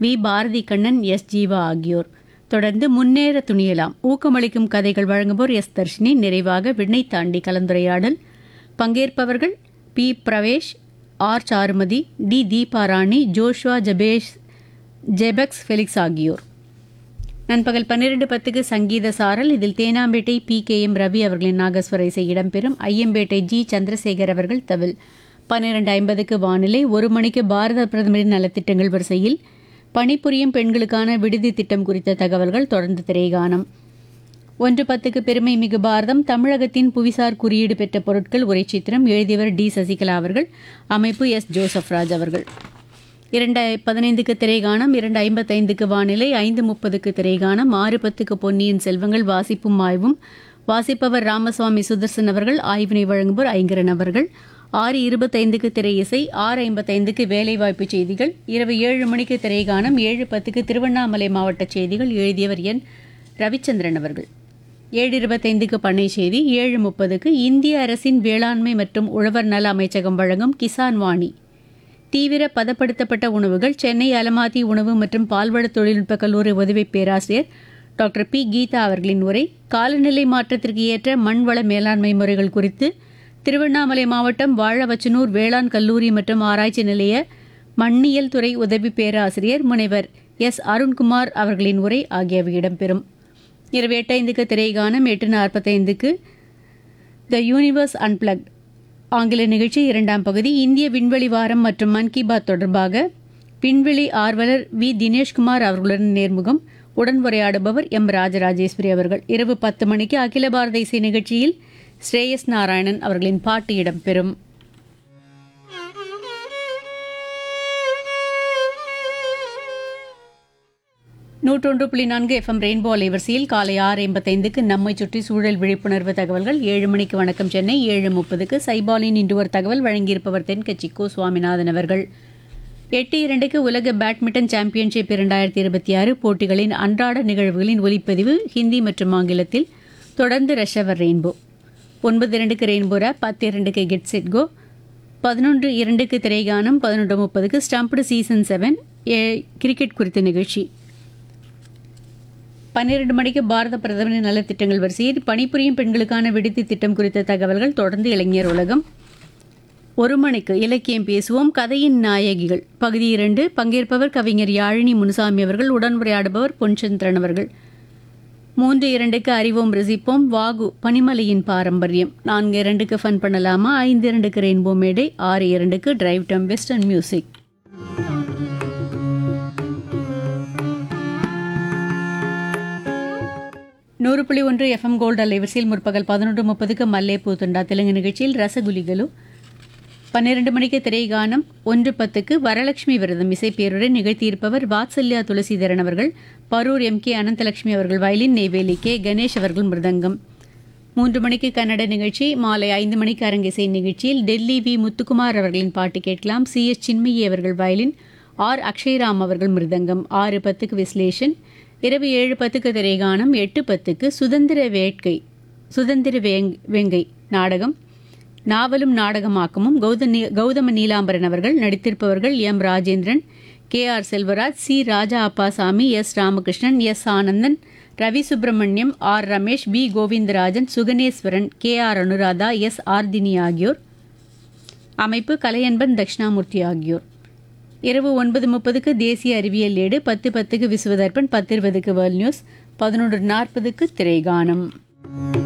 we Bharathi Kannan S Jeeva ஆகியோர் தொடர்ந்து முன்னேற துணியலாம் ஊக்கமளிக்கும் கதைகள் வழங்குவோர் எஸ் தர்ஷினி நிறைவாக விண்ணை தாண்டி கலந்துரையாடல் பங்கேற்பவர்கள் P Pravesh R Charumathi D Deepa Rani Joshua Jabesh Jebax Felix ஆகியோர் நண்பகல் பன்னிரண்டு பத்துக்கு சங்கீத சாரல் இதில் Teynampet P K M Ravi அவர்களின் நாகஸ்வர இசை இடம்பெறும் ஐயம்பேட்டை ஜி சந்திரசேகர் அவர்கள் தவில் பன்னிரண்டு ஐம்பதுக்கு வானிலை ஒரு மணிக்கு பாரத பிரதமரின் நலத்திட்டங்கள் வரிசையில் பணிபுரியும் பெண்களுக்கான விடுதி திட்டம் குறித்த தகவல்கள் தொடர்ந்து திரைகானம் ஒன்று பத்துக்கு பெருமை மிகு பாரதம் தமிழகத்தின் புவிசார் குறியீடு பெற்ற பொருட்கள் உரை சித்திரம் எழுதியவர் டி சசிகலா அவர்கள் அமைப்பு எஸ் ஜோசப் ராஜ் அவர்கள் இரண்டு பதினைந்துக்கு திரைகானம் இரண்டு ஐம்பத்தைந்துக்கு வானிலை ஐந்து முப்பதுக்கு திரைகானம் ஆறு பத்துக்கு பொன்னியின் செல்வங்கள் வாசிப்பும் ஆய்வும் வாசிப்பவர் ராமசுவாமி சுதர்சன் அவர்கள் ஆய்வினை வழங்குவோர் ஐங்கரன் அவர்கள் ஆறு இருபத்தைந்துக்கு திரை இசை ஆறு ஐம்பத்தைந்துக்கு வேலைவாய்ப்பு செய்திகள் இரவு ஏழு மணிக்கு திரைகானம் ஏழு பத்துக்கு திருவண்ணாமலை மாவட்ட செய்திகள் எழுதியவர் என் ரவிச்சந்திரன் அவர்கள் ஏழு இருபத்தைந்துக்கு பண்ணை செய்தி ஏழு முப்பதுக்கு இந்திய அரசின் வேளாண்மை மற்றும் உழவர் நல அமைச்சகம் வழங்கும் கிசான் வாணி தீவிர பதப்படுத்தப்பட்ட உணவுகள் சென்னை அலமாதி உணவு மற்றும் பால்வள தொழில்நுட்ப கல்லூரி உதவி பேராசிரியர் டாக்டர் பி கீதா அவர்களின் உரை காலநிலை மாற்றத்திற்கு ஏற்ற மண்வள மேலாண்மை முறைகள் குறித்து திருவண்ணாமலை மாவட்டம் வாழவச்சனூர் வேளாண் கல்லூரி மற்றும் ஆராய்ச்சி நிலைய மண்ணியல் துறை உதவி பேராசிரியர் முனைவர் எஸ் அருண்குமார் அவர்களின் உரை ஆகியவை இடம்பெறும் இரவு எட்டைந்துக்கு திரைகானம் எட்டு நாற்பத்தைந்துக்கு த யூனிவர்ஸ் அன்பிளக்ட் ஆங்கில நிகழ்ச்சி இரண்டாம் பகுதி இந்திய விண்வெளி வாரம் மற்றும் மன் கி பாத் தொடர்பாக விண்வெளி ஆர்வலர் வி தினேஷ்குமார் அவர்களுடன் நேர்முகம் உடன் உரையாடுபவர் எம் ராஜராஜேஸ்வரி அவர்கள் இரவு பத்து மணிக்கு அகில பாரத இசை நிகழ்ச்சியில் ஸ்ரேயஸ் நாராயணன் அவர்களின் பாட்டு இடம்பெறும் நூற்றொன்று புள்ளி நான்கு எஃப்எம் ரெயின்போ அலைவரிசையில் காலை ஆறு எண்பத்தைந்துக்கு நம்மை சுற்றி சூழல் விழிப்புணர்வு தகவல்கள் ஏழு மணிக்கு வணக்கம் சென்னை ஏழு முப்பதுக்கு சைபாலின் இன்று ஒரு தகவல் வழங்கியிருப்பவர் தென்கட்சி கோ சுவாமிநாதன் அவர்கள் எட்டு இரண்டுக்கு உலக பேட்மிண்டன் சாம்பியன்ஷிப் இரண்டாயிரத்தி இருபத்தி ஆறு போட்டிகளின் அன்றாட நிகழ்வுகளின் ஒலிப்பதிவு ஹிந்தி மற்றும் ஆங்கிலத்தில் தொடர்ந்து ரஷவர் ரெயின்போ ஒன்பது இரண்டுக்கு ரெயின்போ ரேப் பத்து இரண்டுக்கு கெட் செட் கோ பதினொன்று இரண்டுக்கு திரைகானம் பதினொன்று முப்பதுக்கு ஸ்டம்ப்டு சீசன் செவன் கிரிக்கெட் குறித்த நிகழ்ச்சி பன்னிரண்டு மணிக்கு பாரத பிரதமரின் நலத்திட்டங்கள் வரிசையில் பணிபுரியும் பெண்களுக்கான விடுதி திட்டம் குறித்த தகவல்கள் தொடர்ந்து இளைஞர் உலகம் ஒரு மணிக்கு இலக்கியம் பேசுவோம் கதையின் நாயகிகள் பகுதி இரண்டு பங்கேற்பவர் கவிஞர் யாழினி முனுசாமி அவர்கள் உடன் உரையாடுபவர் பொன்சந்திரன் அவர்கள் மூன்று இரண்டுக்கு அறிவோம் ரசிப்போம் வாகு பனிமலையின் பாரம்பரியம் நான்கு இரண்டுக்கு ஃபன் பண்ணலாமா ஐந்து இரண்டுக்கு ரெயின்போ மேடை ஆறு இரண்டுக்கு டிரைவ் டம் வெஸ்டர்ன் மியூசிக் நூறு புள்ளி ஒன்று எஃப்எம் கோல்டு அலைவரிசையில் முற்பகல் பதினொன்று முப்பதுக்கு மல்லே பூத்துண்டா தெலுங்கு நிகழ்ச்சியில் ரசகுலிகளு பன்னிரண்டு மணிக்கு திரைகானம் ஒன்று பத்துக்கு வரலட்சுமி விரதம் இசைப்பேருடன் நிகழ்த்தியிருப்பவர் வாத்சல்யா துளசிதரன் அவர்கள் பரூர் எம் கே அனந்தலட்சுமி அவர்கள் வயலின் நெய்வேலி கே கணேஷ் அவர்கள் மிருதங்கம் மூன்று மணிக்கு கன்னட நிகழ்ச்சி மாலை ஐந்து மணிக்கு அரங்கிசை நிகழ்ச்சியில் டெல்லி வி முத்துக்குமார் அவர்களின் பாட்டு கேட்கலாம் சி எஸ் சின்மயி அவர்கள் வயலின் ஆர் அக்ஷய்ராம் அவர்கள் மிருதங்கம் ஆறு பத்துக்கு விஸ்லேஷன் இரவு ஏழு பத்துக்கு திரைகானம் எட்டு பத்துக்கு சுதந்திர வேட்கை சுதந்திர வேங் வெங்கை நாடகம் நாவலும் நாடகமாக்கமும் கௌதம கௌதம நீலாம்பரன் அவர்கள் நடித்திருப்பவர்கள் M Rajendran K R Selvaraj C Raja Appasamy S Ramakrishnan S Anandan Ravi Subramaniam R Ramesh P Govindarajan Suganeswaran K R Anuradha S Arthini ஆகியோர் அமைப்பு கலையன்பன் தட்சிணாமூர்த்தி ஆகியோர் இரவு ஒன்பது முப்பதுக்கு தேசிய அறிவியல் ஏடு பத்து பத்துக்கு விசுவதர்ப்பன் பத்து இருபதுக்கு வேர்ல்ட் நியூஸ் பதினொன்று நாற்பதுக்கு திரைகானம்